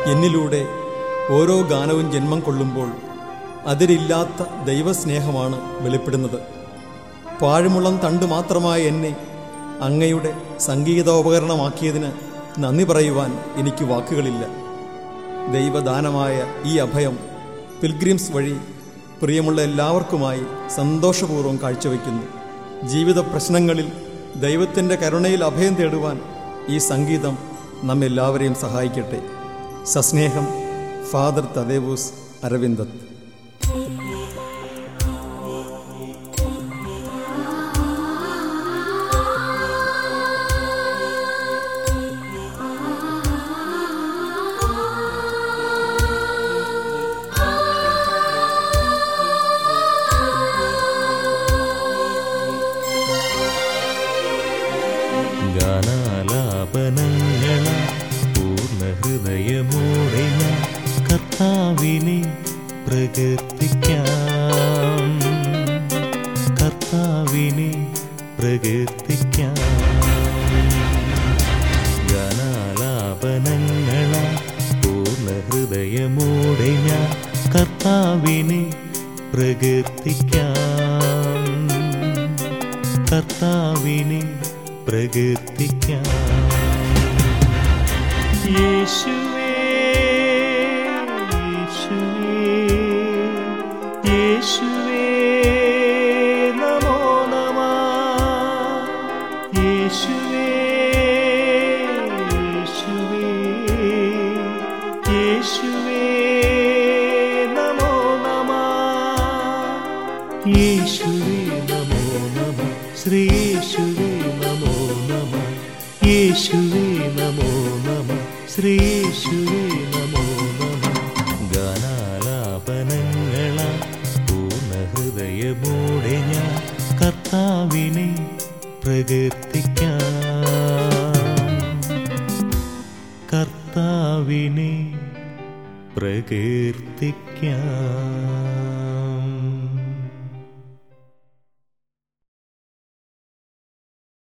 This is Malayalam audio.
എന്നിലൂടെ ഓരോ ഗാനവും ജന്മം കൊള്ളുമ്പോൾ അതിരില്ലാത്ത ദൈവസ്നേഹമാണ് വെളിപ്പെടുന്നത് പാഴ്മുളം തണ്ട് മാത്രമായ എന്നെ അങ്ങയുടെ സംഗീതോപകരണമാക്കിയതിന് നന്ദി പറയുവാൻ എനിക്ക് വാക്കുകളില്ല ദൈവദാനമായ ഈ അഭയം പിൽഗ്രിംസ് വഴി പ്രിയമുള്ള എല്ലാവർക്കുമായി സന്തോഷപൂർവ്വം കാഴ്ചവെക്കുന്നു ജീവിത പ്രശ്നങ്ങളിൽ ദൈവത്തിൻ്റെ കരുണയിൽ അഭയം തേടുവാൻ ഈ സംഗീതം നമ്മെല്ലാവരെയും സഹായിക്കട്ടെ സസ്നേഹം ഫാദർ തദേവൂസ് അരവിന്ദത്ത് ഗാനാലാപനങ്ങള പൂർണ്ണ ഹൃദയമോടെ ഞാൻ കർത്താവിനെ പ്രകീർത്തിക്കാം കർത്താവിനെ പ്രകീർത്തിക്കാം ഗാനാലാപനങ്ങള പൂർണ്ണ ഹൃദയമോടെ ഞാൻ കർത്താവിനെ പ്രകീർത്തിക്കാം കർത്താവിനെ പ്രകീർത്തിക്കാം യേശുവേ യേശുവേ യേശുവേ നമോ നമ യേശുവേ യേശുവേ യേശുവേ നമോ നമ യേശുവേ നമോ നമ ശ്രീ യേശുവേ നമോ നമ യേശുവേ നമോ നമ ശ്രീ യേശുവേ നമോ നമ ഗാനാലാപനങ്ങള പൂർണ്ണ ഹൃദയമോടെ ഞാൻ കർത്താവിനെ പ്രകീർത്തിക്കാം കർത്താവിനെ പ്രകീർത്തിക്കാം